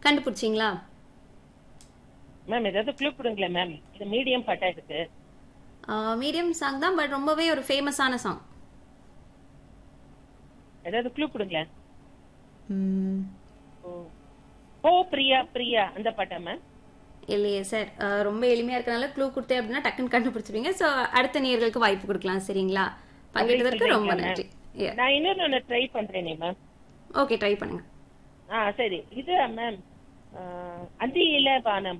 கண்டுபிடிச்சிங்களா ma'am ஏதாவது clue கொடுங்களேன் ma'am இது மீடியம் பாட்டா இருக்கு மீடியம் சாங் தான் பட் ரொம்பவே ஒரு ஃபேமஸான சாங் ஏதாவது க்ளூ கொடுங்களேன் ஓ. ஓ பிரியா பிரியா அந்த பாட்டா மேம் இல்லையே சார் ரொம்ப எளிமையா இருக்கனால க்ளூ கொடுத்தேன் அப்படின்னா டக்குன்னு கண்டுபிடிச்சிருவீங்க ஸோ அடுத்த நேயர்களுக்கு வாய்ப்பு கொடுக்கலாம் சரிங்களா பங்கேற்றதற்கு ரொம்ப நன்றி நான் இன்னொன்னு ஒன்று ட்ரை பண்றேனே மேம் ஓகே ட்ரை பண்ணுங்க ஆ சரி இது மேம் அந்தியில வானம்